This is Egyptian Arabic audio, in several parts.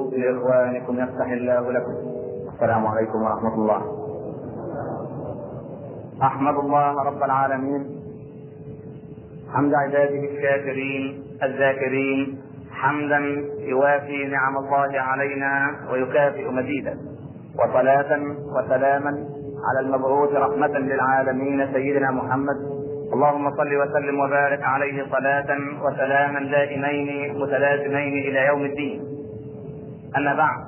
واستغفروه لاخوانكم يفتح الله لكم السلام عليكم ورحمه الله احمد الله رب العالمين حمد عباده الشاكرين الذاكرين حمدا يوافي نعم الله علينا ويكافئ مزيدا وصلاة وسلاما على المبعوث رحمة للعالمين سيدنا محمد اللهم صل وسلم وبارك عليه صلاة وسلاما دائمين متلازمين إلى يوم الدين أما بعد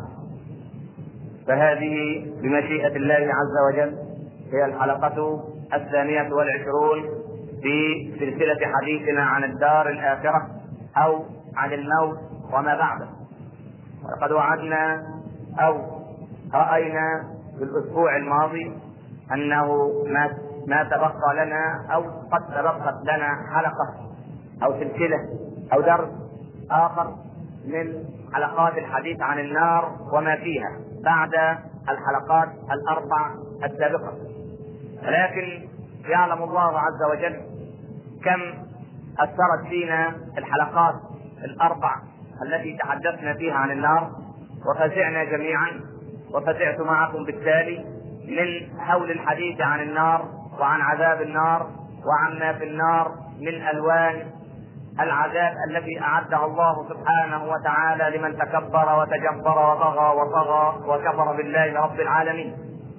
فهذه بمشيئة الله عز وجل هي الحلقة الثانية والعشرون في سلسلة حديثنا عن الدار الآخرة أو عن الموت وما بعده ولقد وعدنا أو رأينا في الأسبوع الماضي أنه ما ما تبقى لنا او قد تبقت لنا حلقه او سلسله او درس اخر من حلقات الحديث عن النار وما فيها بعد الحلقات الاربع السابقه ولكن يعلم الله عز وجل كم اثرت فينا الحلقات الاربع التي تحدثنا فيها عن النار وفزعنا جميعا وفزعت معكم بالتالي من حول الحديث عن النار وعن عذاب النار وعن ما في النار من الوان العذاب التي اعدها الله سبحانه وتعالى لمن تكبر وتجبر وطغى وطغى وكفر بالله رب العالمين.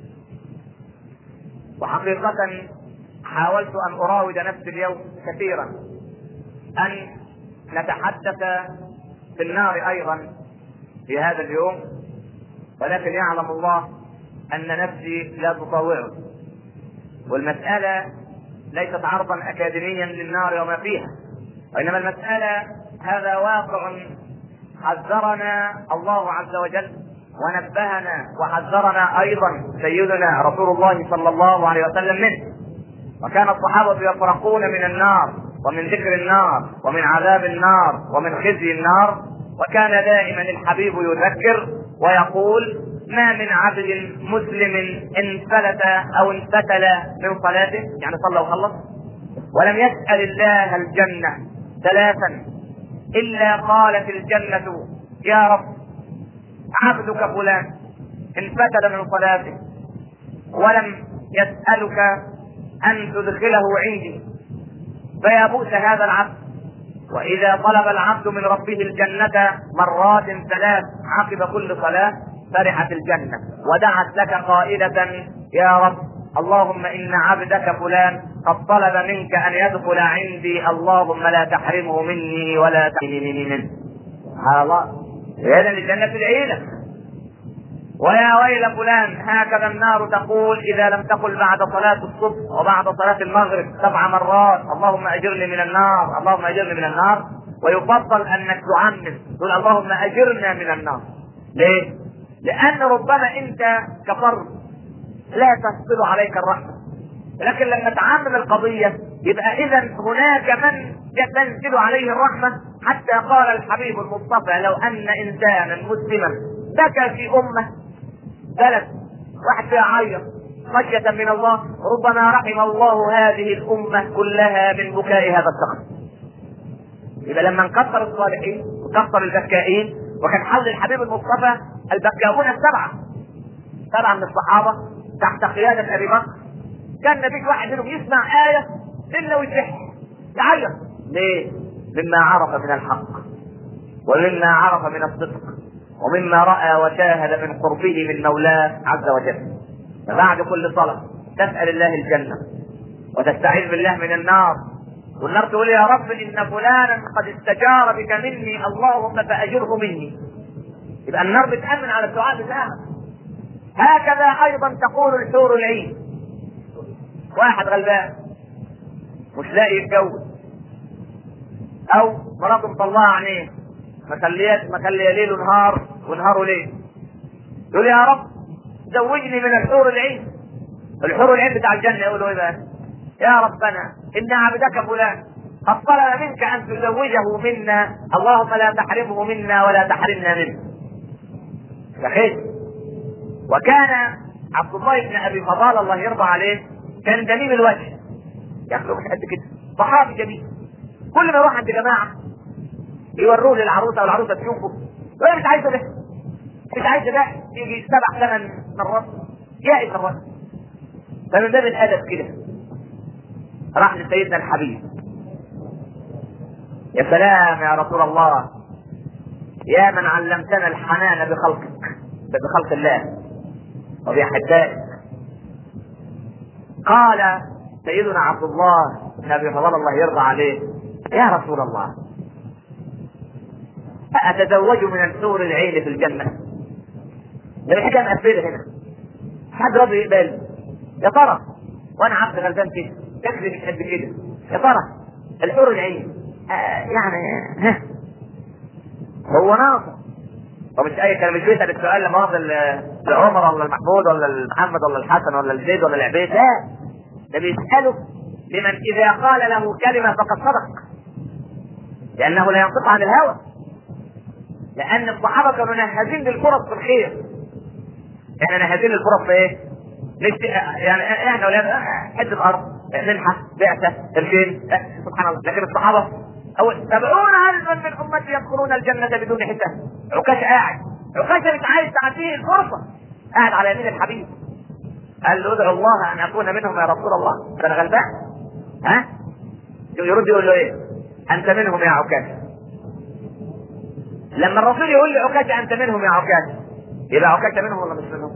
وحقيقة حاولت ان اراود نفسي اليوم كثيرا ان نتحدث في النار ايضا في هذا اليوم ولكن يعلم الله ان نفسي لا تطوعه والمسألة ليست عرضا أكاديميا للنار وما فيها وإنما المسألة هذا واقع حذرنا الله عز وجل ونبهنا وحذرنا أيضا سيدنا رسول الله صلى الله عليه وسلم منه وكان الصحابة يفرقون من النار ومن ذكر النار ومن عذاب النار ومن خزي النار وكان دائما الحبيب يذكر ويقول ما من عبد مسلم انفلت او انفتل من صلاته يعني صلى وخلص ولم يسأل الله الجنة ثلاثا إلا قالت الجنة يا رب عبدك فلان انفتل من صلاته ولم يسألك أن تدخله عندي فيا بؤس هذا العبد وإذا طلب العبد من ربه الجنة مرات ثلاث عقب كل صلاة فرحت الجنة ودعت لك قائلة يا رب اللهم إن عبدك فلان قد طلب منك أن يدخل عندي اللهم لا تحرمه مني ولا تحرمني منه سبحان الله إذا الجنة العيلة ويا ويل فلان هكذا النار تقول اذا لم تقل بعد صلاة الصبح وبعد صلاة المغرب سبع مرات اللهم اجرني من النار اللهم اجرني من النار ويفضل انك تعمم تقول اللهم اجرنا من النار ليه؟ لان ربما انت كفرد لا تحصل عليك الرحمه لكن لما تعامل القضيه يبقى اذا هناك من تنزل عليه الرحمه حتى قال الحبيب المصطفى لو ان انسانا مسلما بكى في امه بلد واحد فيها عيط خشية من الله ربما رحم الله هذه الأمة كلها من بكاء هذا الشخص. إذا لما انكسر الصالحين وكسر البكائين وكان حول الحبيب المصطفى البكاؤون السبعة سبعة من الصحابة تحت قيادة أبي بكر كان مفيش واحد منهم يسمع آية إلا ويصح يعيط ليه؟ مما عرف من الحق ومما عرف من الصدق ومما رأى وشاهد من قربه من مولاه عز وجل فبعد كل صلاة تسأل الله الجنة وتستعيذ بالله من النار والنار تقول يا رب إن فلانا قد استجار بك مني اللهم فأجره مني يبقى النار بتأمن على الدعاء بتاعها هكذا أيضا تقول الحور العين واحد غلبان مش لاقي يتجوز أو مراته مطلعة عينيه مخليه مخليه ليل ونهار ونهار ليل يقول يا رب زوجني من الحور العين الحور العين بتاع الجنه يقولوا ايه بقى؟ يا ربنا ان عبدك فلان قد طلب منك ان تزوجه منا اللهم لا تحرمه منا ولا تحرمنا منه صحيح وكان عبد الله بن ابي فضال الله يرضى عليه كان جميل الوجه ياكله مش قد كده صحابي جميل كل ما يروح عند جماعه يوروه للعروسه والعروسه تشوفه وهي مش عايزه ده عايز ده يجي سبع ثمان مرات يائس الرجل فمن باب الادب كده راح لسيدنا الحبيب يا سلام يا رسول الله يا من علمتنا الحنان بخلقك بخلق الله وبأحبائك قال سيدنا عبد الله بن ابي فضل الله يرضى عليه يا رسول الله أتزوج من الحور العين في الجنة؟ ده الحكاية مقفلة هنا. حد راضي يقبل؟ يا ترى وأنا عبد غلبان كده، تكذب مش قد كده. يا ترى الحور العين آه يعني ها هو ناقص هو مش اي كلام مش بيسال السؤال لما واخد لعمر ولا المحمود ولا المحمد ولا الحسن ولا الزيد ولا العبيد لا ده بيساله لمن اذا قال له كلمه فقد صدق لانه لا ينطق عن الهوى لان الصحابه كانوا نهازين للفرص في الخير احنا نهازين للفرص في ايه؟ نشت... يعني احنا ولاد حته ارض منحه بعثه تمكين سبحان الله لكن الصحابه أو سبعون ألفا من أمتي يدخلون الجنة بدون حساب عكاش قاعد عكاش مش عايز تعطيه الفرصة قاعد على يمين الحبيب قال له ادعو الله أن أكون منهم يا رسول الله ده أنا غلبان ها يرد يقول له إيه أنت منهم يا عكاش لما الرسول يقول لعكاش أنت منهم يا عكاش يبقى عكاش منهم ولا مش منهم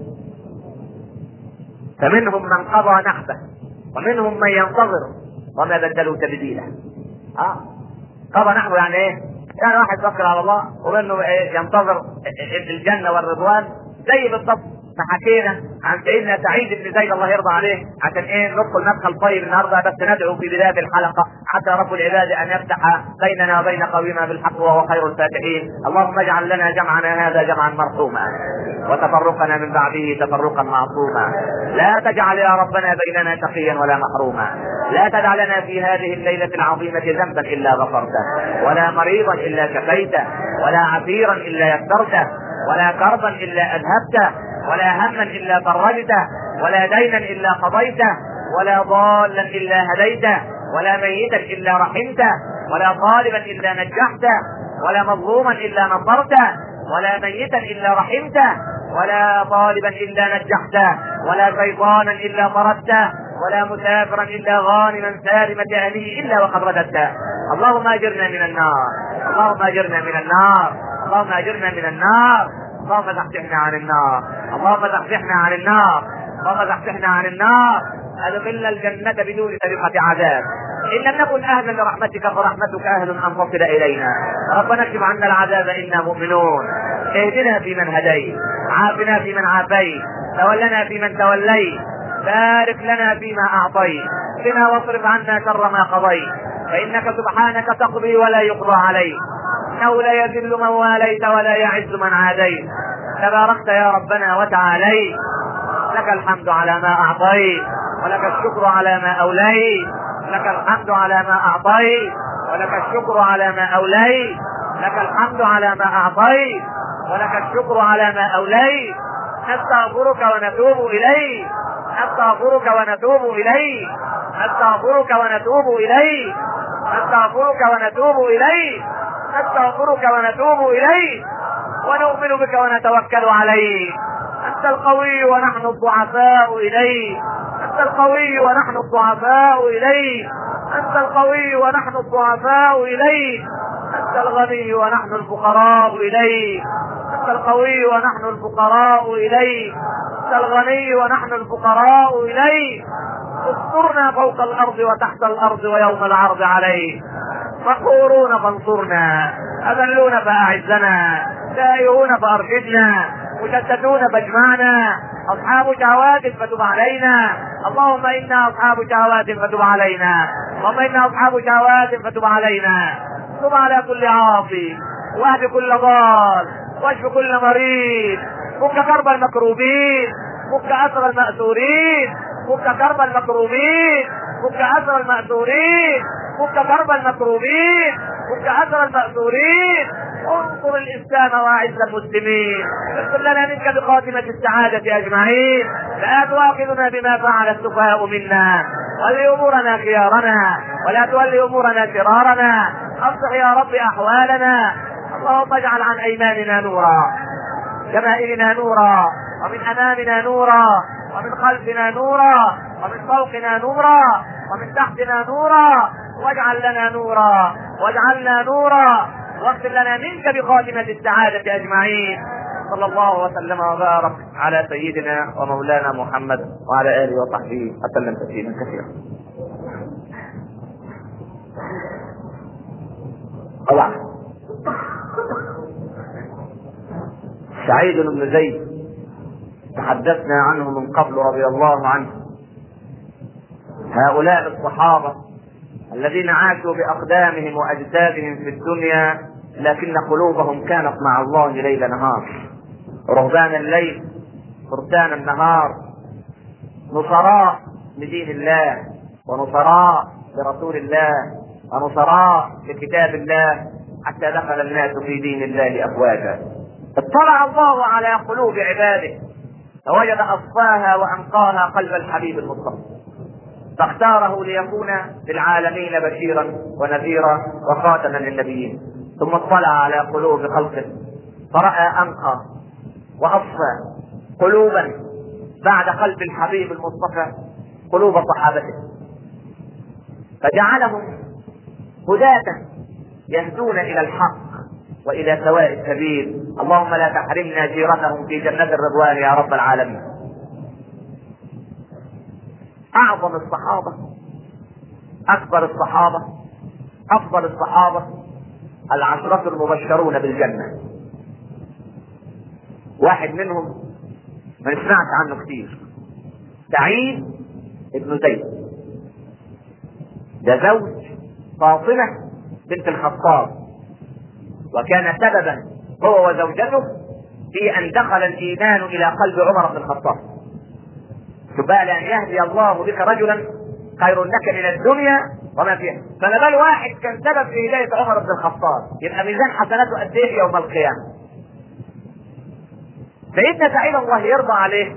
فمنهم من قضى نحبه ومنهم من ينتظر وما بدلوا تبديلا اه قضى نحو يعني ايه؟ يعني واحد يتوكل على الله وانه إيه ينتظر الجنه والرضوان زي بالضبط ما حكينا عن سيدنا سعيد بن زيد الله يرضى عليه عشان ايه ندخل مدخل طيب النهارده بس ندعو في بدايه الحلقه حتى رب العباد ان يفتح بيننا وبين قومنا بالحق وهو خير الفاتحين، اللهم اجعل لنا جمعنا هذا جمعا مرحوما وتفرقنا من بعده تفرقا معصوما، لا تجعل يا ربنا بيننا شقيا ولا محروما، لا تدع لنا في هذه الليله العظيمه ذنبا الا غفرته، ولا مريضا الا شفيته، ولا عسيرا الا يسرته، ولا كربا الا اذهبته، ولا هما الا فرجته ولا دينا الا قضيته ولا ضالا الا هديته ولا ميتا الا رحمته ولا طالبا الا نجحته ولا مظلوما الا نصرته ولا ميتا الا رحمته ولا طالبا الا نجحته ولا شيطانا الا طردته ولا مسافرا الا غانما سالمة اهله الا وقد رددته اللهم اجرنا من النار اللهم اجرنا من النار اللهم اجرنا من النار اللهم زحزحنا عن النار اللهم زحزحنا عن النار اللهم زحزحنا عن النار ادخلنا الجنة بدون سابقة عذاب إن لم نكن أهلا لرحمتك فرحمتك أهل أن تصل إلينا ربنا اكتب عنا العذاب إنا مؤمنون اهدنا فيمن هديت عافنا فيمن عافيت تولنا فيمن توليت بارك لنا فيما أعطيت قنا واصرف عنا شر ما قضيت فإنك سبحانك تقضي ولا يقضى عليك انه لا يذل من واليت ولا يعز من عاديت تباركت يا ربنا وتعاليت لك الحمد على ما اعطيت ولك الشكر على ما اوليت لك الحمد على ما اعطيت ولك الشكر على ما اوليت لك الحمد على ما اعطيت ولك الشكر على ما اوليت نستغفرك ونتوب اليك نستغفرك ونتوب اليك نستغفرك ونتوب اليك نستغفرك ونتوب اليك نستغفرك ونتوب اليك ونؤمن بك ونتوكل عليك انت القوي ونحن الضعفاء اليك انت القوي ونحن الضعفاء اليك انت القوي ونحن الضعفاء اليك انت الغني ونحن الفقراء اليك انت القوي ونحن الفقراء اليك انت الغني ونحن الفقراء اليك استرنا فوق الارض وتحت الارض ويوم العرض عليك مقهورون فانصرنا اذلون فاعزنا تائهون فارشدنا مشتتون فاجمعنا اصحاب شهوات فتب علينا اللهم انا اصحاب شهوات فتب علينا اللهم انا اصحاب شهوات فتب علينا تب على كل عاصي واهد كل ضال واشف كل مريض فك كرب المكروبين فك اسر المأسورين فك كرب المكروبين فك اسر المأسورين فك كرب المكروبين فك اسر المأسورين انصر الاسلام واعز المسلمين اغفر لنا منك بخاتمة السعادة اجمعين لا تؤاخذنا بما فعل السفهاء منا ولي امورنا خيارنا ولا تولي امورنا شرارنا اصلح يا رب احوالنا اللهم اجعل عن ايماننا نورا شمائلنا نورا ومن امامنا نورا ومن خلفنا نورا ومن فوقنا نورا ومن تحتنا نورا واجعل لنا نورا واجعلنا نورا واغفر لنا منك بخاتمة السعادة أجمعين صلى الله وسلم وبارك على سيدنا ومولانا محمد وعلى آله وصحبه وسلم تسليما كثيرا طبعا سعيد بن زيد تحدثنا عنه من قبل رضي الله عنه هؤلاء الصحابة الذين عاشوا بأقدامهم وأجسادهم في الدنيا لكن قلوبهم كانت مع الله ليل نهار رهبان الليل فرسان النهار نصراء لدين الله ونصراء لرسول الله ونصراء لكتاب الله حتى دخل الناس في دين الله أفواجا اطلع الله على قلوب عباده فوجد أصفاها وأنقاها قلب الحبيب المصطفى فاختاره ليكون للعالمين بشيرا ونذيرا وخاتما للنبيين ثم اطلع على قلوب خلقه فرأى أنقى وأصفى قلوبا بعد قلب الحبيب المصطفى قلوب صحابته فجعلهم هداة يهدون إلى الحق والى سواء السبيل اللهم لا تحرمنا جيرتهم في جنة الرضوان يا رب العالمين اعظم الصحابة اكبر الصحابة افضل الصحابة العشرة المبشرون بالجنة واحد منهم ما سمعت عنه كتير سعيد ابن زيد ده زوج فاطمة بنت الخطاب وكان سببا هو وزوجته في ان دخل الايمان الى قلب عمر بن الخطاب شوف بقى لان يهدي الله بك رجلا خير لك من الدنيا وما فيها فما بال واحد كان سبب في هدايه عمر بن الخطاب يبقى ميزان حسناته قد ايه يوم القيامه سيدنا سعيد الله يرضى عليه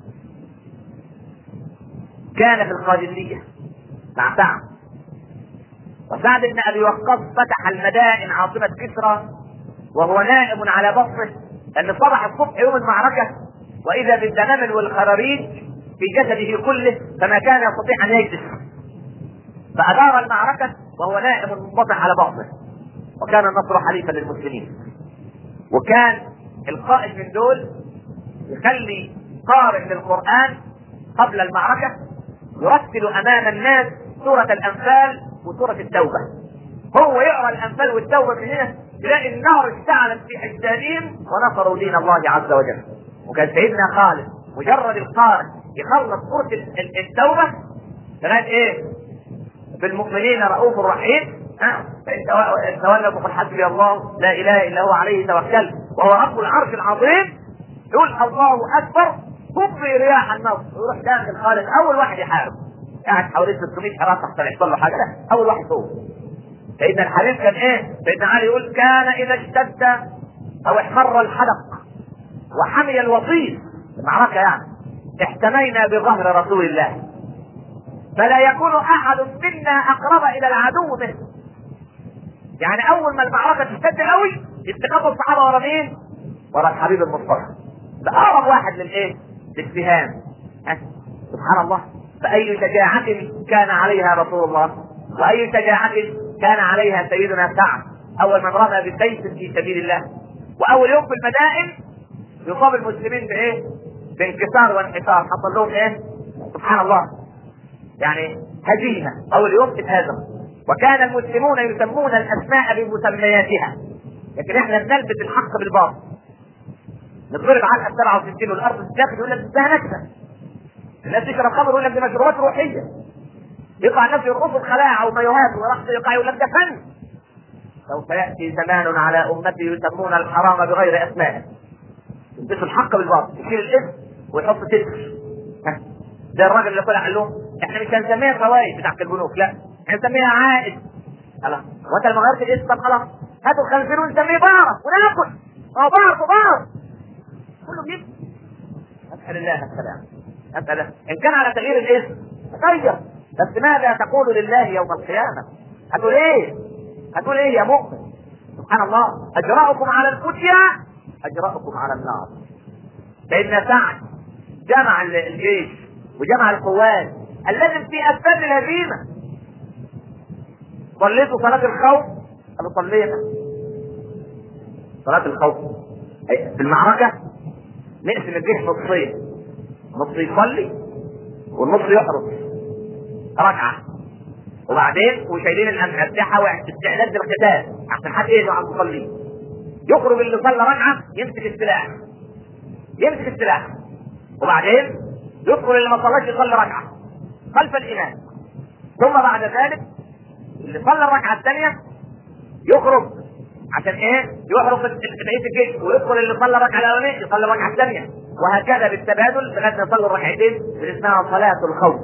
كان في القادسيه مع سعد وسعد بن ابي وقاص فتح المدائن عاصمه كسرى وهو نائم على بطنه ان صبح الصبح يوم المعركه واذا بالدمامل والخراريج في جسده كله فما كان يستطيع ان يجلس فادار المعركه وهو نائم منبطح على بطنه وكان النصر حليفا للمسلمين وكان القائد من دول يخلي قارئ للقران قبل المعركه يرتل امام الناس سوره الانفال وسورة التوبة هو يقرا الانفال والتوبة من هنا تلاقي النار اشتعلت في اجسادهم ونصروا دين الله عز وجل وكان سيدنا خالد مجرد القارئ يخلص سورة التوبة لغاية ايه؟ بالمؤمنين رؤوف رحيم ها فان تولوا فقل حسبي الله لا اله الا هو عليه توكلت وهو رب العرش العظيم يقول الله اكبر تطفي رياح النصر ويروح داخل خالد اول واحد يحارب قاعد حوالين 600 حراسه عشان يحصل له حاجه لا اول واحد هو سيدنا الحبيب كان ايه؟ سيدنا علي يقول كان اذا اشتد او احمر الحلق وحمي الوطيس المعركه يعني احتمينا بظهر رسول الله فلا يكون احد منا اقرب الى العدو منه يعني اول ما المعركه تشتد قوي يستخبوا الصحابه ورا مين؟ ورا الحبيب المصطفى ده اقرب واحد للايه؟ للسهام سبحان الله فأي شجاعة كان عليها رسول الله وأي شجاعة كان عليها سيدنا سعد أول من رمى بسيف في سبيل الله وأول يوم في المدائن يصاب المسلمين بإيه؟ بانكسار وانحسار حصل لهم إيه؟ سبحان الله يعني هزيمة أول يوم اتهزم وكان المسلمون يسمون الأسماء بمسمياتها لكن احنا بنلبس الحق بالباطل نضرب على 67 والارض تتاخد يقول لك ده نكبه الناس تشرب خمر يقول لك دي مشروبات روحيه يقع الناس يرقصوا الخلاعه ومايوهات ورقص يقع يقول لك ده فن سوف ياتي زمان على امتي يسمون الحرام بغير اسمائه يلبسوا الحق بالباطل يشيل الاسم ويحط تتر زي الراجل اللي طلع قال لهم احنا مش هنسميها فوائد بتاعت البنوك لا هنسميها عائد خلاص وانت لما غيرت الاسم طب خلاص هاتوا الخنزير ونسميه بار وناكل اه بار بار كله بيبكي اسال الله السلام أسأله إن كان على تغيير الاسم تغير بس ماذا تقول لله يوم القيامة؟ هتقول إيه؟ هتقول إيه يا مؤمن؟ سبحان الله أجراؤكم على الفتيا اجرأكم على النار سيدنا سعد جمع الجيش وجمع القوات الذي في اسباب الهزيمه صليتوا صلاه الخوف قالوا صلينا صلاه الخوف في المعركه نقسم الجيش نصين نص يصلي والنص يحرس ركعه وبعدين وشايلين الاسلحه واستعداد للقتال عشان حد يهجم على المصلين يخرج اللي صلى ركعه يمسك السلاح يمسك السلاح وبعدين يدخل اللي ما صلاش يصلي ركعه خلف الامام ثم بعد ذلك اللي صلى الركعه الثانيه يخرج عشان ايه؟ يحرق بقيه الجيش ويدخل اللي صلى الركعه الاولانيه يصلي الركعه الثانيه وهكذا بالتبادل لغايه ما يصلوا الركعتين اللي اسمها صلاه الخوف.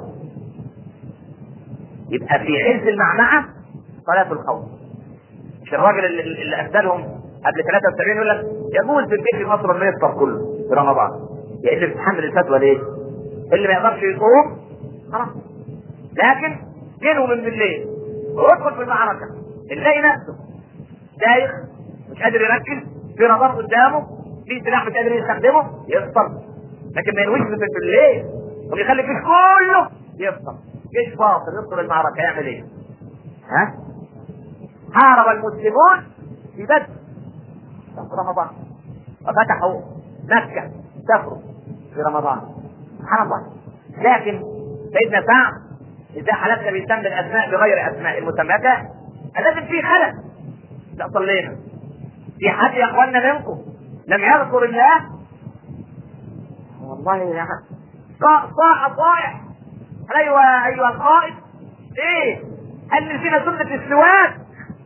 يبقى في عز المعمعه صلاه الخوف. مش الراجل اللي, اللي افدلهم قبل 73 يقول لك يجوز في البيت في مصر انه يفطر كله في رمضان. يا اللي بتتحمل الفتوى ليه؟ اللي ما يقدرش يصوم خلاص. لكن جنوا من بالليل ويدخل في المعركه نلاقي نفسه دايخ مش قادر يركز في رادار قدامه في سلاح مش قادر يستخدمه يفطر لكن ما ينويش في الليل ويخلي الجيش كله يفطر جيش فاصل يدخل المعركه يعمل ايه؟ ها؟ حارب المسلمون في بدر في رمضان وفتحوا مكه سافروا في رمضان سبحان الله لكن سيدنا سعد اذا حلفنا بيسمي الاسماء بغير اسماء المسميات لازم في خلل لا صلينا في حد يا اخوانا منكم لم يذكر الله والله يا صاع صائح ايوه ايها القائد ايه هل نسينا سنة السواك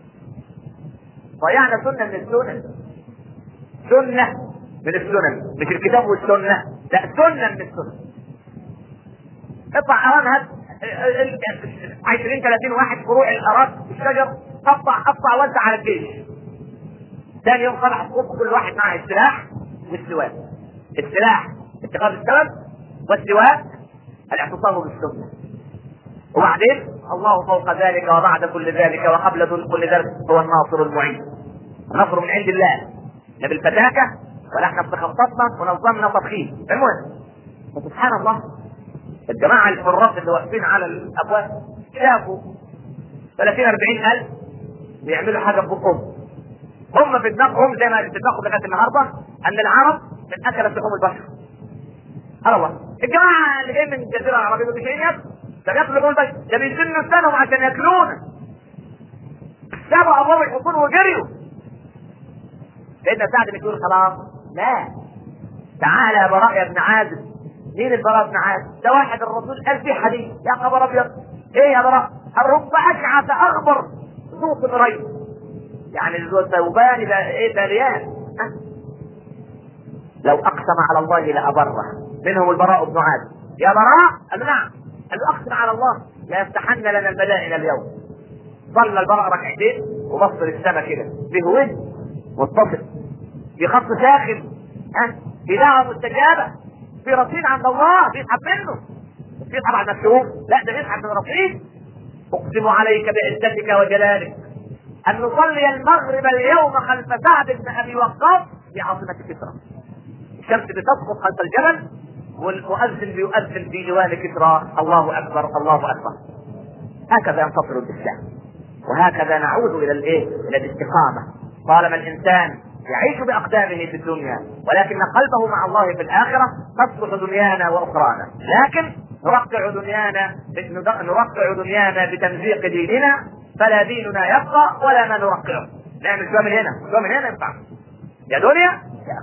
ضيعنا سنة من السنن سنة من السنن مش الكتاب والسنة لا سنة من السنن اطلع حرام هات 20 30 واحد فروع الاراضي الشجر قطع قطع وزع على الجيش ثاني يوم صبح الصبح كل واحد معه السلاح والسواك السلاح اتخاذ السبب والسواك الاعتصام بالسنه وبعدين الله فوق ذلك وبعد كل ذلك وقبل كل ذلك هو الناصر المعين النصر من عند الله لا بالفتاكه ولا احنا بخططنا ونظمنا تضخيم المهم فسبحان الله الجماعه الحراس اللي واقفين على الابواب شافوا 30 40 الف بيعملوا حاجه ببقهم هم في دماغهم زي ما في دماغهم لغايه النهارده ان العرب من اكلت لحوم البشر سبحان الله الجماعه اللي جايين من الجزيره العربيه دول مش ياكلوا ده بياكلوا لحوم البشر ده بيسنوا لسانهم عشان ياكلونا سابوا ابواب الحصون وجريوا سيدنا سعد بيقول خلاص لا تعالى يا براء يا ابن عازب مين البراء بن عازب؟ ده واحد الرسول قال فيه حديث يا خبر ابيض ايه يا براء؟ الرب اشعث اخبر ذو صدرين يعني ذو ثوبان ده ايه داريان لو اقسم على الله لابره منهم البراء بن عازب يا براء قال نعم قال له اقسم على الله لا يفتحن لنا المدائن اليوم صلى البراء ركعتين وبص للسماء كده بهوين متصل في خط ساخن ها في دعوه مستجابه في رصيد عند الله بيسحب منه مش بيسحب على المكتوب لا ده بيسحب من رصيد اقسم عليك بعزتك وجلالك ان نصلي المغرب اليوم خلف سعد بن ابي وقاص في عاصمه كسرى الشمس بتسقط خلف الجبل والمؤذن بيؤذن في جوال كسرى الله اكبر الله اكبر هكذا ينتصر الاسلام وهكذا نعود الى الايه؟ الى الاستقامه طالما الانسان يعيش باقدامه في الدنيا ولكن قلبه مع الله في الاخره تصلح دنيانا واخرانا لكن نرقع دنيانا نرقع دنيانا بتمزيق ديننا فلا ديننا يبقى ولا ما نرقعه نعمل شويه من هنا شويه من هنا ينفع يا دنيا يا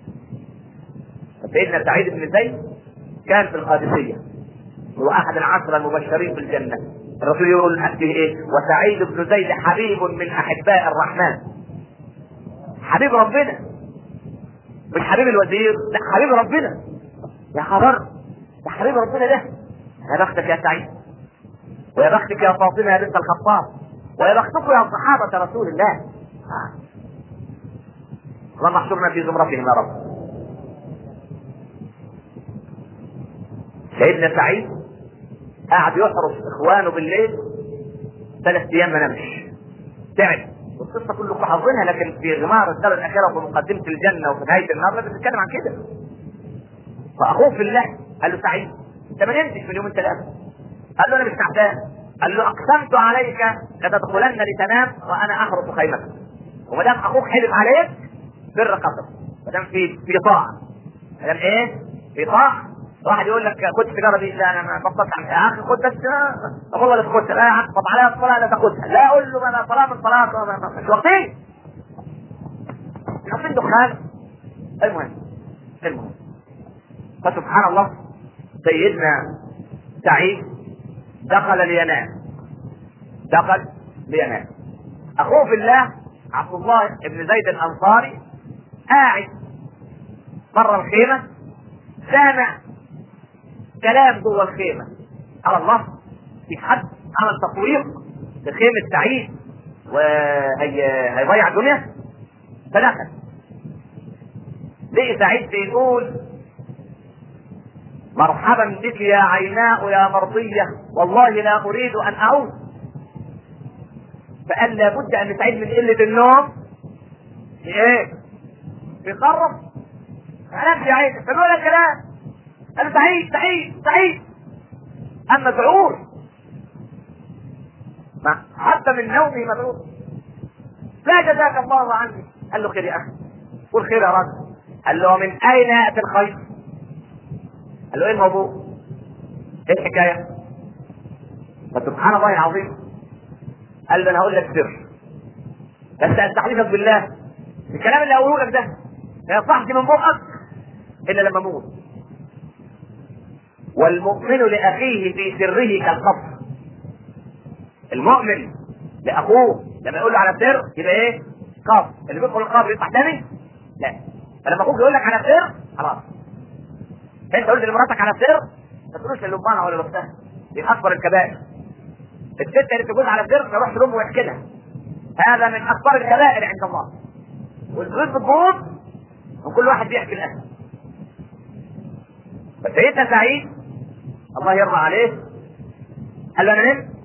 سيدنا سعيد بن زيد كان في القادسيه هو احد العشره المبشرين بالجنه الرسول يقول به ايه وسعيد بن زيد حبيب من احباء الرحمن حبيب ربنا مش حبيب الوزير لا حبيب ربنا يا خبر ده حبيب ربنا ده يا بختك يا سعيد ويا بختك يا فاطمه يا بنت الخطاب ويا بختكم يا صحابه رسول الله آه. اللهم احشرنا في زمرتهم يا رب سيدنا سعيد قاعد يحرس اخوانه بالليل ثلاث ايام ما نامش تعب والقصه كلكم حافظينها لكن في غمار الدار الاخيره وفي مقدمه الجنه وفي نهايه النار لازم تتكلم عن كده فاخوه في الله قال له سعيد انت ما نمتش في اليومين ثلاثه قال له انا مش تعبان قال له اقسمت عليك لتدخلن لتنام وانا احرس خيمتك وما دام اخوك حلف عليك بر قصر ما دام في في طاعه ما دام ايه؟ في طاعه واحد يقول لك خد السيجاره دي لا انا ما بطلت عن يا اخي خد بس اقول ولا تاخدها لا يا عم طب عليها الصلاه لا تاخدها لا اقول له انا صلاه من صلاه مش وقتي مش دخان المهم المهم فسبحان الله سيدنا سعيد دخل لينام دخل لينام اخوه في الله عبد الله بن زيد الانصاري قاعد بره الخيمه سامع كلام جوه الخيمه على الله في حد عمل تطويق لخيمه سعيد وهي هيضيع الدنيا فدخل لقي سعيد بيقول مرحبا بك يا عيناء يا مرضية والله لا أريد أن أعود فقال لابد أن سعيد من قلة النوم إيه؟ بيقرب أنا يا عيني فبيقول لك كلام قال سعيد سعيد سعيد أما مذعور ما حتى من نومه مذعور لا جزاك الله عني قال له خير يا أخي قول خير يا رجل قال له من أين يأتي الخير؟ قال له ايه الموضوع؟ ايه الحكايه؟ فسبحان الله العظيم قال له انا هقول لك سر بس استحلفك بالله الكلام اللي هقوله لك ده ما يصحش من بقك الا لما اموت والمؤمن لاخيه في سره كالقبر المؤمن لاخوه لما يقول له على سر يبقى ايه؟ قبر اللي بيدخل القبر يفتح تاني؟ لا فلما اخوك يقول لك على سر خلاص انت قلت لمراتك على سر ما تقولوش للبانه ولا لاختها دي اكبر الكبائر الست اللي تقول على سر تروح لامه ويحكي لها هذا من اكبر الكبائر عند الله والفلوس بتبوظ وكل واحد بيحكي لاهله فسيدنا سعيد الله يرضى عليه قال له انا نمت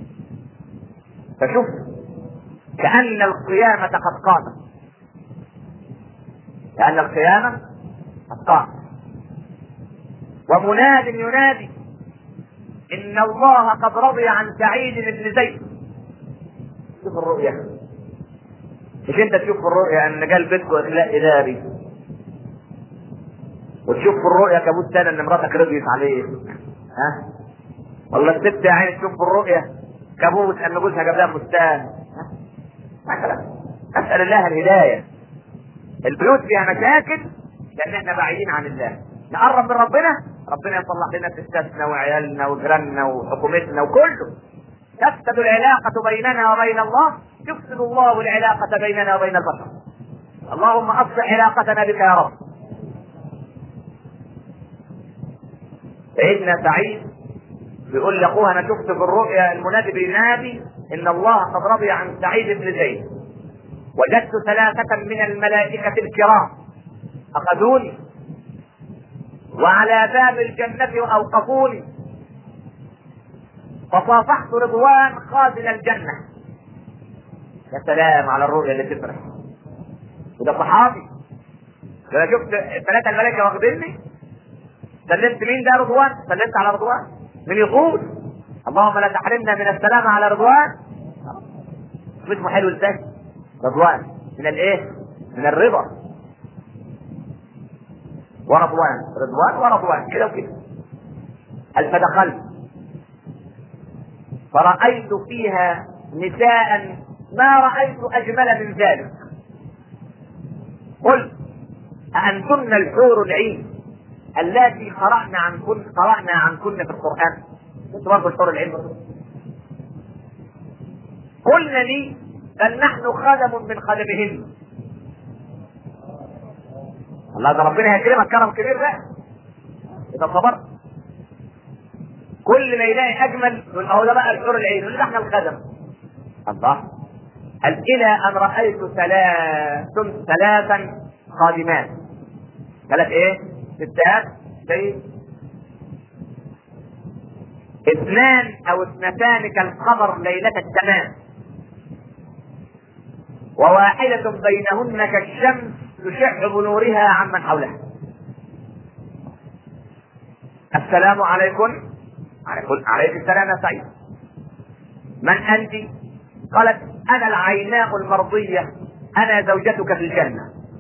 فشوف كأن القيامة قد قامت كأن القيامة قد قامت ومناد ينادي ان الله قد رضي عن سعيد بن زيد شوف الرؤيا مش انت تشوف في الرؤيا ان قال بيتك لا اداري وتشوف في الرؤيا كابوس تاني ان مراتك رضيت عليه ها والله الست يا عيني تشوف في الرؤيا كابوس ان جوزها جاب لها فستان ها مثلا اسال الله الهدايه البيوت فيها مشاكل لان احنا بعيدين عن الله نقرب من ربنا ربنا يصلح لنا ستاتنا وعيالنا وجيراننا وحكومتنا وكله تفسد العلاقة بيننا وبين الله يفسد الله العلاقة بيننا وبين البشر اللهم أصلح علاقتنا بك يا رب سيدنا سعيد بيقول لاخوها انا شفت في الرؤيا المنادي بينادي ان الله قد رضي عن سعيد بن زيد وجدت ثلاثة من الملائكة الكرام أخذوني وعلى باب الجنة أوقفوني فصافحت رضوان خازن الجنة يا سلام على الرؤيا اللي تفرح وده صحابي ده شفت ثلاثة الملائكة واخديني سلمت مين ده رضوان سلمت على رضوان من يقول اللهم لا تحرمنا من السلام على رضوان اسمه حلو ازاي رضوان من الايه من الرضا ورضوان رضوان ورضوان كده وكده هل فدخلت فرأيت فيها نساء ما رأيت أجمل من ذلك قلت أأنتن الحور العين اللاتي قرأنا عن كن قرأنا عن كن في القرآن كنت برضه الحور العين برضه قلنا لي بل نحن خدم من خدمهن الله ده ربنا هيكرمك كرم كبير بقى اذا صبرت كل ما يلاقي اجمل يقول اهو ده بقى الحور العين يقول احنا الخدم الله قال الى ان رايت ثلاث ثلاثا خادمات ثلاث ايه؟ ستات زي اثنان او اثنتان كالقمر ليلة التمام وواحدة بينهن كالشمس تشع بنورها عمن حولها السلام عليكم عليكم عليك السلام يا سعيد من أنت؟ قالت أنا العيناء المرضية أنا زوجتك في الجنة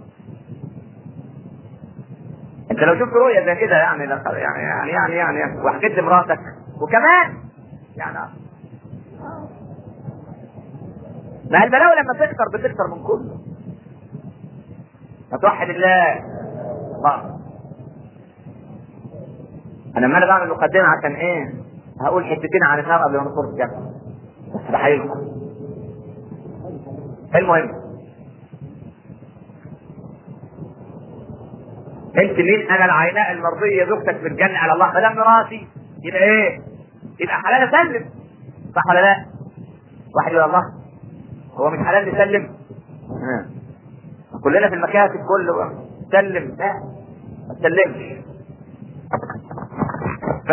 أنت لو شفت رؤية زي كده يعني يعني يعني يعني, يعني وحكيت لمراتك وكمان يعني ما البلاوي لما تكتر بتكتر من كله فتوحد الله الله انا ما انا بعمل مقدمه عشان ايه هقول حتتين عن النار قبل ما ندخل الجنه بس بحيلكم المهم انت مين انا العيناء المرضيه زوجتك في الجنه على الله فلم راسي يبقى ايه يبقى حلال اسلم صح ولا لا واحد يقول الله هو مش حلال نسلم ها. كلنا في المكاتب كله سلم لا ما تسلمش ف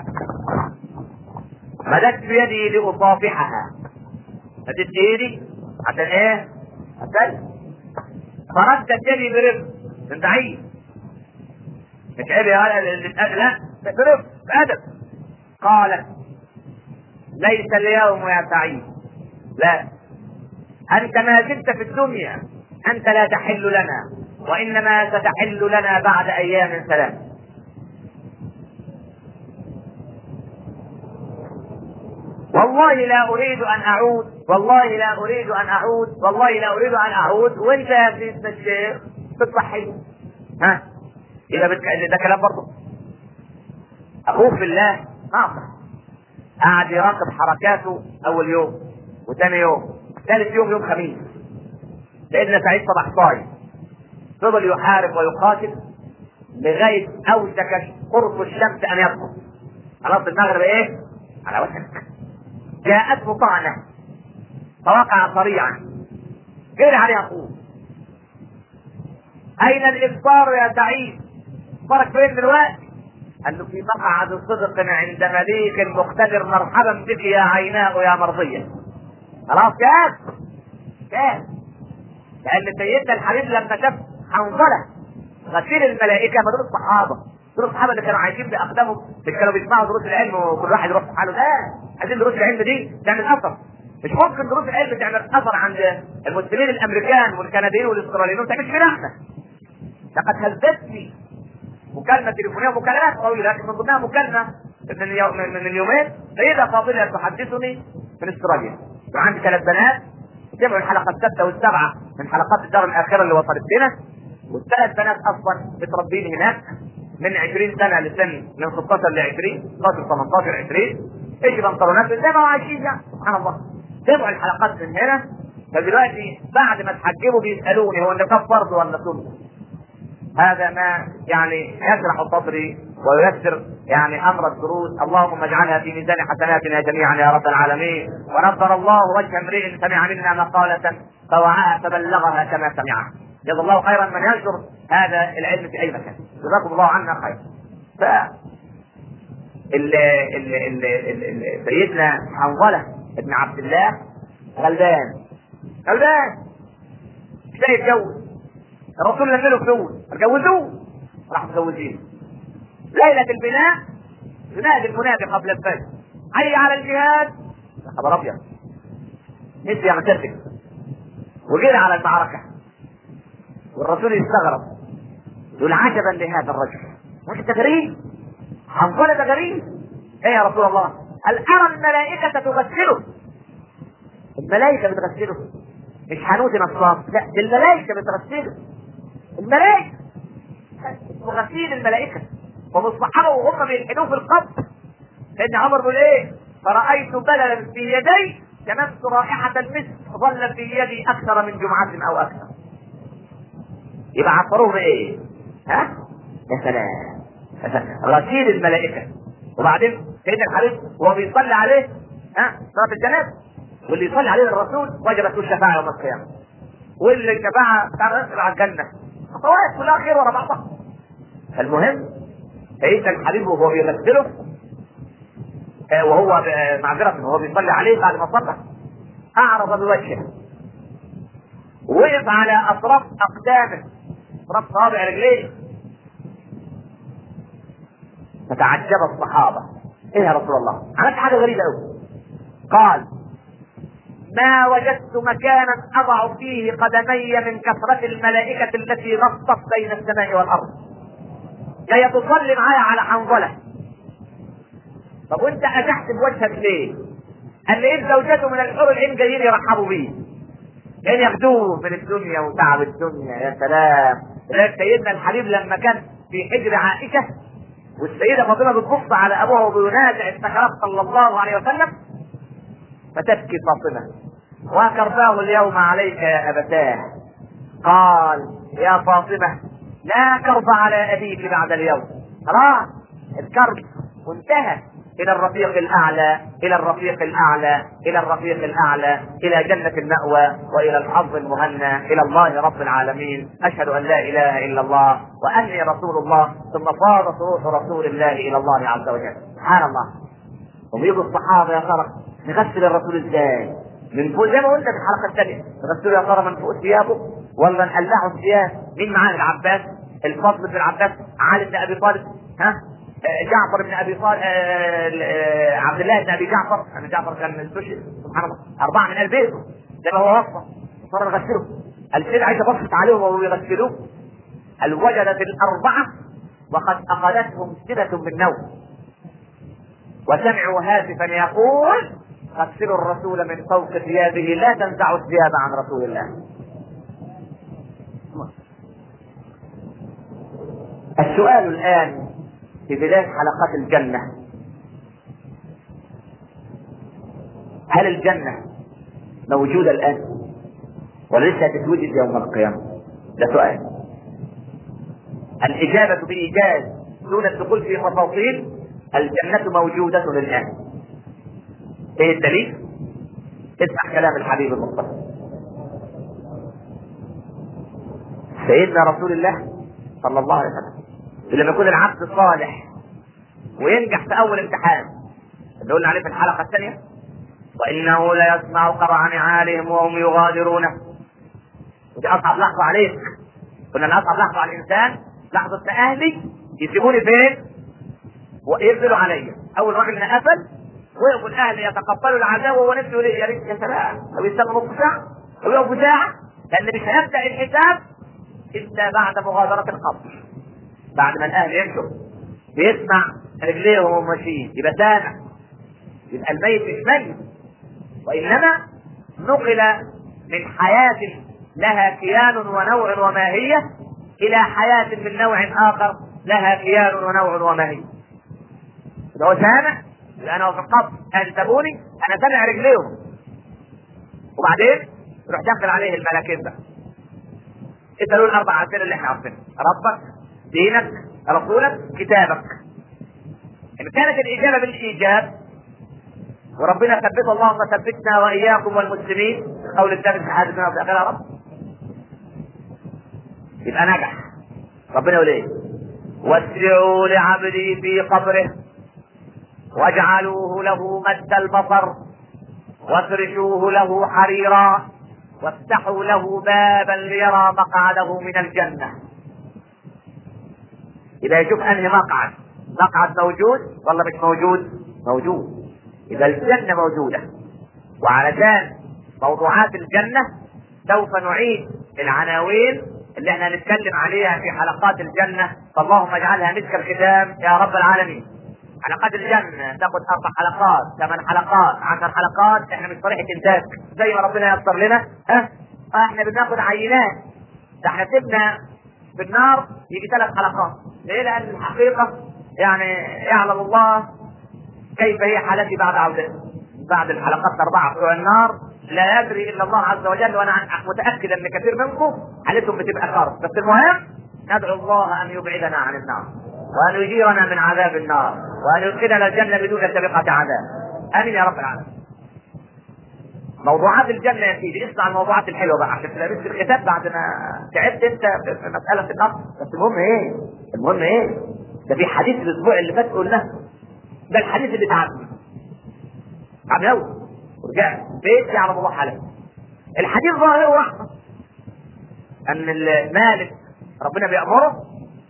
مددت يدي لاصافحها مددت يدي عشان ايه؟ اسلم فردت يدي برفق من بعيد مش عيب يا ولد لا برفق بادب قالت ليس اليوم يا سعيد لا أنت ما زلت في الدنيا أنت لا تحل لنا وإنما ستحل لنا بعد أيام ثلاث والله لا أريد أن أعود والله لا أريد أن أعود والله لا أريد أن أعود وأنت يا سيدنا الشيخ بتصحي ها إذا بتك... ده كلام برضه أخوك في الله ناصح قعد يراقب حركاته أول يوم وثاني يوم ثالث يوم يوم خميس سيدنا سعيد صباح صايم فضل يحارب ويقاتل لغاية أوشك قرص الشمس أن يسقط خلاص المغرب إيه؟ على وشك جاءته طعنة فوقع صريعا غير عليه أخوه أين الإفطار يا سعيد؟ فرق فين دلوقتي؟ قال له في مقعد صدق عند مليك مقتدر مرحبا بك يا عيناء يا مرضية خلاص كاس كاس لأن سيدنا الحبيب لما شاف حنظلة غسيل الملائكة ما دول الصحابة دول الصحابة اللي كانوا عايشين بأقدامهم اللي كانوا بيسمعوا دروس العلم وكل واحد يروح في حاله لا عايزين دروس العلم دي تعمل أثر مش ممكن دروس العلم تعمل أثر عند المسلمين الأمريكان والكنديين والأستراليين وما تعملش فينا احنا لقد هزتني مكالمة تليفونية مكالمات طويلة لكن من ضمنها مكالمة من, اليوم من اليومين سيدة فاضلة تحدثني من استراليا وعندي ثلاث بنات سمعوا الحلقة الستة والسبعة من حلقات الدار الأخيرة اللي وصلت لنا والثلاث بنات أصلا متربين هناك من 20 سنة لسن من 16 ل 20 16 18 20 ايش بنطلونات زي ما هو عايشين يعني سبحان الله سمعوا الحلقات من هنا فدلوقتي بعد ما تحجبوا بيسألوني هو النقاب فرض ولا سنة هذا ما يعني يشرح صدري وييسر يعني امر الدروس اللهم اجعلها في ميزان حسناتنا جميعا يا رب العالمين ونظر الله وجه امرئ سمع منا مقالة فوعاها فبلغها كما سمعها جزا الله خيرا من ينشر هذا العلم في اي مكان جزاكم الله عنا خير ف ال ال ال ال ال سيدنا حنظلة ابن عبد الله غلبان غلبان مش لاقي يتجوز الرسول لما له فلوس جوزوه راح مجوزين ليلة البناء ينادي المنادي قبل الفجر حي على الجهاد يا خبر ابيض نسي يا متفق وجري على المعركة والرسول يستغرب يقول عجبا لهذا الرجل وانت ده غريب حنظله ده غريب ايه يا رسول الله هل ارى الملائكة تغسله الملائكة بتغسله مش حنوتي نصاب لا دي الملائكة بتغسله الملائكة غسيل الملائكة ومن الصحابة وهم بيلحدوه في القبر سيدنا عمر بيقول ايه فرأيت بللا في يدي شممت رائحة المسك ظل في يدي أكثر من جمعة أو أكثر يبقى عصروه بإيه؟ ها؟ يا سلام يا سلام غسيل الملائكة وبعدين سيدنا الحبيب وهو بيصلي عليه ها صلاة الجنازة واللي يصلي عليه الرسول وجبت له الشفاعة يوم القيامة واللي الشفاعة بتاع على الجنة خطوات كلها خير ورا بعضها المهم سيدنا الحبيب وهو بيغسله آه، وهو ب- معذرة وهو بيصلي عليه بعد ما صلى أعرض بوجهه وقف على اطراف اقدامه اطراف صابع رجليه فتعجب الصحابه ايه يا رسول الله عملت حاجه غريبه قوي قال ما وجدت مكانا اضع فيه قدمي من كثرة الملائكة التي غطت بين السماء والارض. جاية تصلي معايا على حنظلة. طب وانت اتحت بوجهك ليه؟ قال لي زوجته من الحور العين جايين يرحبوا بيه. جايين ياخدوه من الدنيا وتعب الدنيا يا سلام. لذلك سيدنا الحبيب لما كان في حجر عائشة والسيدة فاطمة بتبص على ابوها وبينازع السكرات صلى الله عليه وسلم فتبكي فاطمة وكرباه اليوم عليك يا أبتاه قال يا فاطمة لا كرب على أبيك بعد اليوم خلاص الكرب وانتهى إلى الرفيق الأعلى إلى الرفيق الأعلى إلى الرفيق الأعلى إلى جنة المأوى وإلى الحظ المهنى إلى الله رب العالمين أشهد أن لا إله إلا الله وأني رسول الله ثم فاضت روح رسول الله إلى الله عز وجل سبحان الله وبيجوا الصحابة يا ترى نغسل الرسول ازاي؟ من فوق زي ما قلنا في الحلقه الثانيه نغسله يا ترى من فوق ثيابه ولا نقلعه الثياب مين معاه العباس الفضل بن العباس علي بن ابي طالب ها جعفر بن ابي طالب عبد الله بن ابي جعفر يعني جعفر كان استشهد سبحان الله اربعه من البيت زي ما هو وصى صار نغسله السيد عايشه بصت عليهم وهو يغسلوه هل وجدت الاربعه وقد اخذتهم سنه بالنوم وسمعوا هاتفا يقول غسلوا الرسول من فوق ثيابه لا تنزعوا الثياب عن رسول الله السؤال الآن في بداية حلقات الجنة هل الجنة موجودة الآن ولسه تتوجد يوم القيامة ده سؤال الإجابة بإيجاز دون الدخول في تفاصيل الجنة موجودة الآن ايه الدليل؟ اسمع كلام الحبيب المصطفى سيدنا رسول الله صلى الله عليه وسلم لما يكون العبد صالح وينجح في اول امتحان اللي قلنا عليه في الحلقه الثانيه وانه ليسمع قرع نعالهم وهم يغادرونه ودي اصعب لحظه عليك كنا اصعب لحظه على الانسان لحظه اهلي يسيبوني فين؟ ويقفلوا عليا اول راجل ما قفل ويقفوا الاهل يتقبلوا العذاب وهو نفسه يقول يا ريت يا سلام او يستنى نص ساعه او يقفوا ساعه لان مش هيبدا الحساب الا بعد مغادره القبر بعد ما الاهل يمشوا بيسمع رجليه وهم ماشيين يبقى سامع يبقى الميت مش ميت وانما نقل من حياه لها كيان ونوع وماهيه الى حياه من نوع اخر لها كيان ونوع وماهيه هو سامع يبقى انا في القبر انتبوني انا سامع رجليهم وبعدين يروح داخل عليه الملاكين بقى اسالوا الاربع اسئله اللي احنا عارفينها ربك دينك رسولك كتابك ان كانت الاجابه بالايجاب وربنا ثبت اللهم ثبتنا واياكم والمسلمين قول الثابت في حادثنا في اخرها رب يبقى نجح ربنا يقول ايه واسعوا لعبدي في قبره واجعلوه له مد البصر وافرشوه له حريرا وافتحوا له بابا ليرى مقعده من الجنة إذا يشوف أنهي مقعد مقعد موجود ولا مش موجود موجود إذا الجنة موجودة وعلشان موضوعات الجنة سوف نعيد العناوين اللي احنا هنتكلم عليها في حلقات الجنة فاللهم اجعلها مسك الختام يا رب العالمين حلقات الجنة تاخد أربع حلقات ثمان حلقات عشر حلقات احنا مش طريقة إنتاج زي ما ربنا ييسر لنا ها احنا بناخد عينات ده احنا سيبنا في النار يجي ثلاث حلقات ليه؟ لأن الحقيقة يعني يعلم الله كيف هي حالتي بعد عودتي بعد الحلقات الأربعة بتوع النار لا يدري إلا الله عز وجل وأنا متأكد أن كثير منكم حالتهم بتبقى كرب بس المهم ندعو الله أن يبعدنا عن النار وأن يجيرنا من عذاب النار وأن يدخلنا الجنة بدون سابقة عذاب آمين يا رب العالمين موضوعات الجنة يا سيدي اسمع الموضوعات الحلوة بقى عشان تبقى بس الختام بعد ما تعبت انت في مسألة في النص بس المهم ايه؟ المهم ايه؟ ده في حديث الأسبوع اللي فات قلناه ده الحديث اللي تعبني تعبني أوي ورجعت بيت يعلم الله حالك الحديث ظاهره رحمة ان المالك ربنا بيامره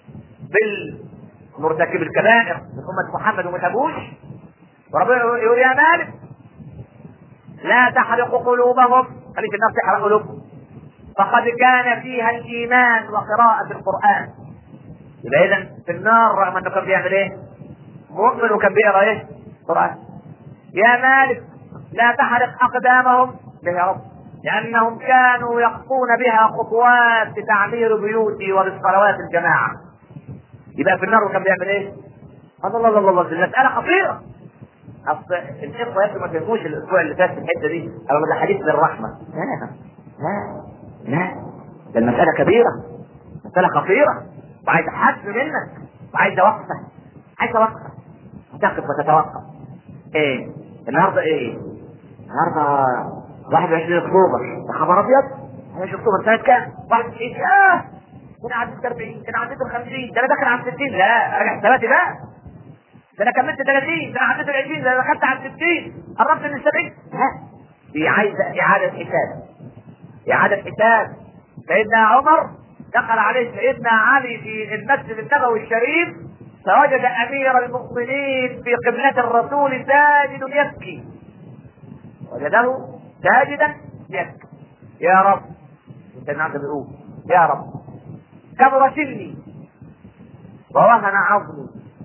بالمرتكب الكبائر من امه محمد وما تابوش وربنا يقول يا مالك لا تحرق قلوبهم خليك الناس تحرق قلوبهم فقد كان فيها الايمان وقراءه القران يبقى اذا في النار رغم انه كان بيعمل ايه؟ مؤمن وكان بيقرا ايه؟ قران يا مالك لا تحرق اقدامهم ليه يا رب؟ لانهم كانوا يخطون بها خطوات لتعمير بيوتي وبالصلوات الجماعه يبقى في النار وكان بيعمل ايه؟ الله الله الله الله المساله خطيره اصل الاخوه يا ما فهموش الاسبوع اللي فات في الحته دي او ده حديث بالرحمه لا لا لا ده المساله كبيره مساله خطيره وعايزه حد منك وعايزه وقفه عايزه وقفه تقف وتتوقف ايه النهارده ايه النهارده 21 اكتوبر ده خبر ابيض 21 اكتوبر سنه كام؟ 91 اه كنا عديت 40 كنا عديت ال 50 ده انا داخل على 60 لا راجع حساباتي بقى ده انا كملت 30 ده انا عديت ال 20 ده انا دخلت على 60 قربت من 70 ها دي عايزه اعاده حساب اعاده حساب سيدنا عمر دخل عليه سيدنا علي في المسجد النبوي الشريف فوجد امير المؤمنين في قبلة الرسول ساجد يبكي وجده ساجدا يبكي يا رب سيدنا عبد بيقول يا رب كبر سني ووهن عظمي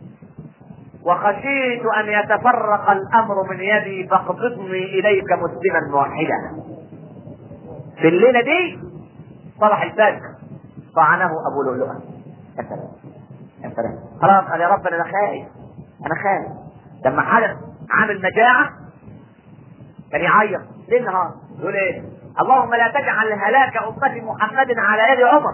وخشيت ان يتفرق الامر من يدي فاقبضني اليك مسلما موحدا في الليله دي صبح الفجر طعنه ابو لؤلؤه يا سلام يا سلام خلاص قال يا رب انا خايف انا خايف لما حدث عامل مجاعه كان يعيط ليل نهار يقول ايه اللهم لا تجعل هلاك امه محمد على يد عمر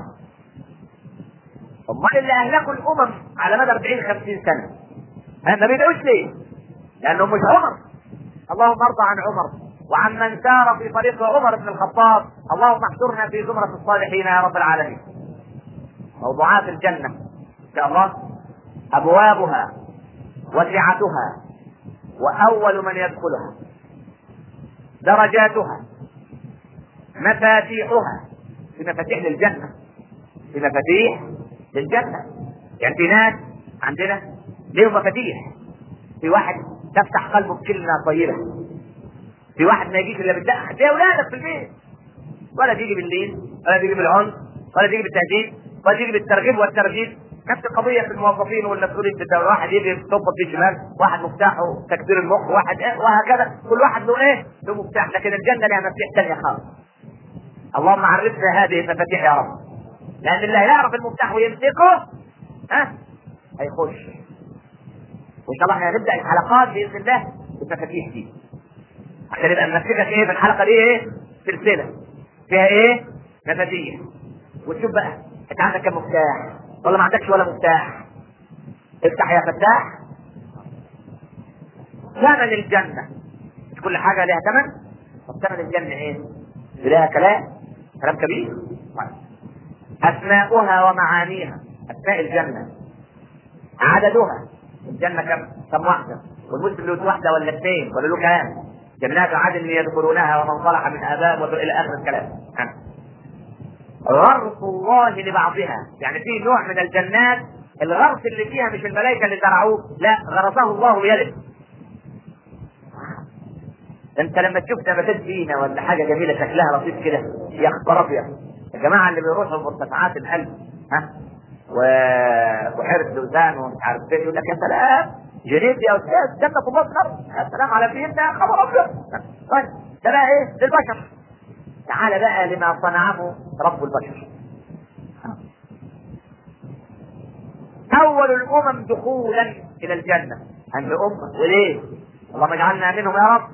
امال اللي اهلكوا الامم على مدى 40 50 سنه ها ما بيدعوش ليه؟ لانه مش عمر اللهم ارضى عن عمر وعن من سار في طريق عمر بن الخطاب اللهم احشرنا في زمرة الصالحين يا رب العالمين موضوعات الجنة إن شاء الله أبوابها وسعتها وأول من يدخلها درجاتها مفاتيحها في مفاتيح للجنة في مفاتيح للجنة يعني في ناس عندنا ليهم مفاتيح في واحد تفتح قلبه بكلمة طيبة في واحد ما يجيش الا بالدقة زي اولادك في البيت ولا تيجي بالليل ولا تيجي بالعنف ولا تيجي بالتهديد ولا تيجي بالترغيب والترهيب نفس القضية في الموظفين والمسؤولين في الدولة واحد يجي يطبط في الشمال واحد مفتاحه تكبير المخ واحد ايه وهكذا كل واحد له ايه له مفتاح لكن الجنة لها مفتاح ثانية خالص اللهم عرفنا هذه المفاتيح يا رب لأن اللي هيعرف المفتاح ويمسكه ها هيخش وإن شاء الله احنا هنبدأ الحلقات بإذن الله بالمفاتيح دي عشان يبقى نمسكك ايه في الحلقه دي ايه؟ سلسله فيها ايه؟ مفاتيح وتشوف بقى انت عندك كم مفتاح ولا ما عندكش ولا مفتاح افتح يا فتاح ثمن الجنة مش كل حاجة لها ثمن طب ثمن الجنة ايه؟ لها كلام كلام كبير أسماؤها ومعانيها أسماء الجنة عددها الجنة كم؟ كم واحدة؟ والمسلم له واحدة ولا اثنين ولا له كام؟ جنات عدن يدخلونها ومن صلح من ابائهم الى اخر الكلام غرس الله لبعضها يعني في نوع من الجنات الغرس اللي فيها مش الملائكه اللي زرعوه لا غرسه الله بيده انت لما تشوف نباتات زينه ولا حاجه جميله شكلها لطيف كده يا خبر ابيض الجماعه اللي بيروحوا مرتفعات القلب ها وبحيره لوزان ومش عارف ايه يقول لك يا سلام جنيت يا استاذ جنة الله النار يا سلام على فينا خبر ابيض طيب ده بقى ايه للبشر تعال بقى لما صنعه رب البشر اول الامم دخولا الى الجنه عند امه وليه اللهم اجعلنا منهم يا رب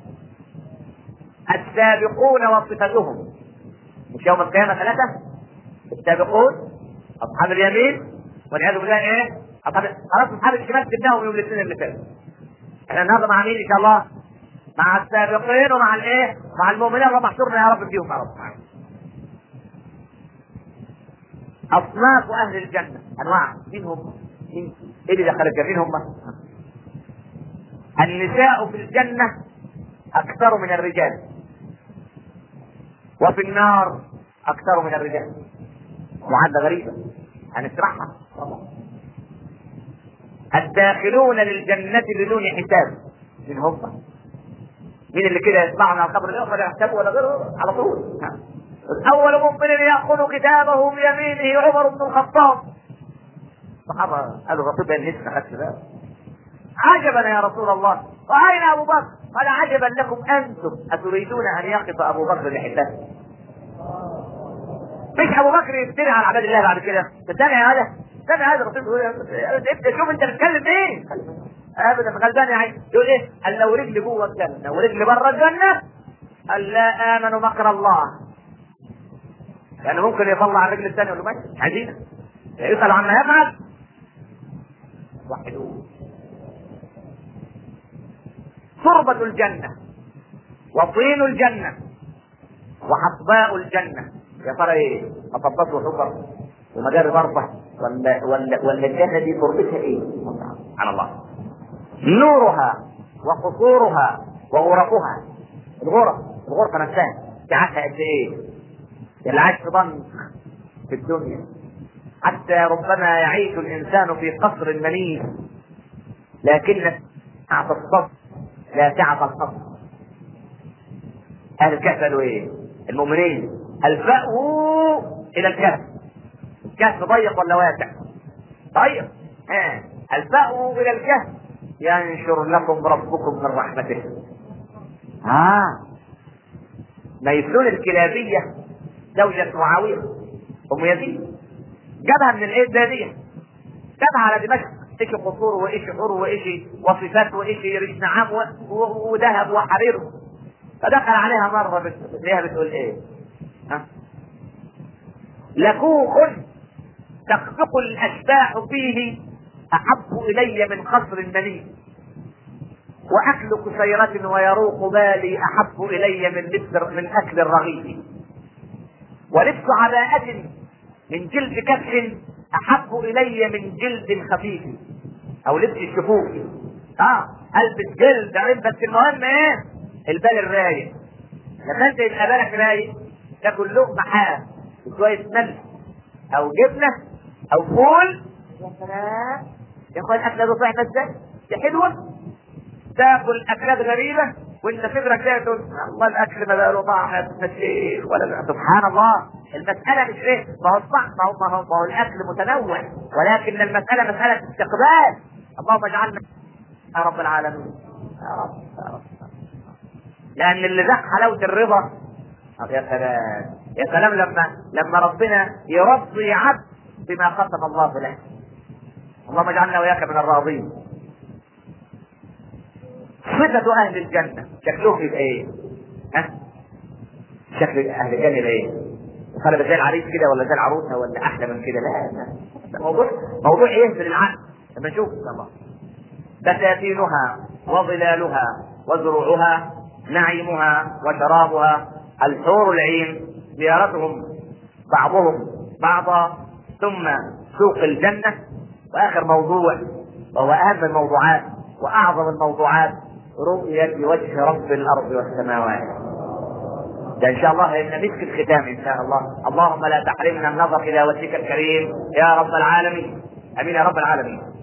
السابقون وصفتهم مش يوم القيامه ثلاثه السابقون اصحاب اليمين والعياذ بالله ايه أصحاب خلاص اصحاب الشمال سبناهم يوم الاثنين اللي فات احنا النهارده مع مين ان شاء الله؟ مع السابقين ومع الايه؟ مع المؤمنين رب احشرنا يا رب فيهم يا رب اصناف اهل الجنه انواع مين هم؟ مين؟ ايه اللي دخل الجنه؟ مين هم؟ النساء في الجنه اكثر من الرجال وفي النار اكثر من الرجال معادله غريبه هنشرحها الداخلون للجنة بدون حساب من هم؟ مين اللي كده يسمعوا من الخبر ده ولا يحسبوا ولا غيره على طول اول مؤمن ياخذ كتابه بيمينه عمر بن الخطاب الصحابه قالوا الرسول ده النسبه خدت بالك عجبا يا رسول الله واين ابو بكر؟ قال عجبا لكم انتم اتريدون ان يقف ابو بكر لحسابه مش ابو بكر يفتري على عباد الله بعد كده سامع هذا سامع هذا الرسول يقول انت شوف انت بتتكلم ايه ابدا غلبان يا عين يقول ايه قال لو رجلي جوه الجنه ورجلي بره الجنه قال لا امنوا مكر الله لانه ممكن يطلع الرجل الثانيه يقول له ماشي عايزينك يسال عما يفعل وحدوه تربة الجنة وطين الجنة وحصباء الجنة يا ترى ايه؟ مطبات وحفر ومجاري ضربة ولا ولا ولا الجنة دي تربتها ايه؟ سبحان الله نورها وقصورها وغرفها الغرف الغرفة نفسها ساعتها قد ايه؟ اللي عايش في ضنك في الدنيا حتى ربما يعيش الانسان في قصر منيف لكن سعة الصبر لا سعة القصر اهل الكهف قالوا ايه؟ المؤمنين الفأوا الى الكهف الكهف ضيق ولا واسع؟ ضيق ها الفأوا الى الكهف ينشر لكم ربكم من رحمته ها ميسون الكلابية زوجة معاوية أم يزيد جابها من الايه البادية جابها على دمشق ايش قصور وايش حور وايش وصفات وايش ريش نعام وذهب وحرير فدخل عليها مرة بتلاقيها بتقول ايه ها لكوخ تخفق الاشباح فيه احب الي من قصر المني واكل كسيرة ويروق بالي احب الي من لبس من اكل الرغيف ولبس عباءة من جلد كبش احب الي من جلد خفيف او لبس الشفوف اه البس جلد عين بس المهم ايه البال الرايق لما انت يبقى بالك رايق تاكل لقمه حاف وشويه ملح او جبنه او فول يا سلام يا اخويا الاكله دي طعمه ازاي؟ دي حلوه تاكل اكلات غريبه وانت صدرك كده تقول الله الاكل ما بقى له طعم يا شيخ ولا سبحان الله المسألة مش ايه ما هو الطعم ما هو ما هو, ما هو الاكل متنوع ولكن المسألة مسألة استقبال اللهم اجعلنا يا رب العالمين يا رب يا رب لان اللي ذاق حلاوة الرضا طب يا سلام يا سلام لما لما ربنا يرضي عبد بما قسم الله له اللهم اجعلنا واياك من الراضين صفة أهل الجنة شكلهم يبقى إيه؟ ها؟ شكل أهل الجنة يبقى إيه؟ فرق زي العريس كده ولا زي العروسة ولا أحلى من كده لا لا ده موضوع موضوع يهزل العقل لما نشوف الله بساتينها وظلالها وزروعها نعيمها وشرابها الحور العين زيارتهم بعضهم بعضا ثم سوق الجنة وآخر موضوع وهو أهم الموضوعات وأعظم الموضوعات رؤية وجه رب الأرض والسماوات ده إن شاء الله هيبقى مسك الختام إن شاء الله اللهم لا تحرمنا النظر إلى وجهك الكريم يا رب العالمين أمين يا رب العالمين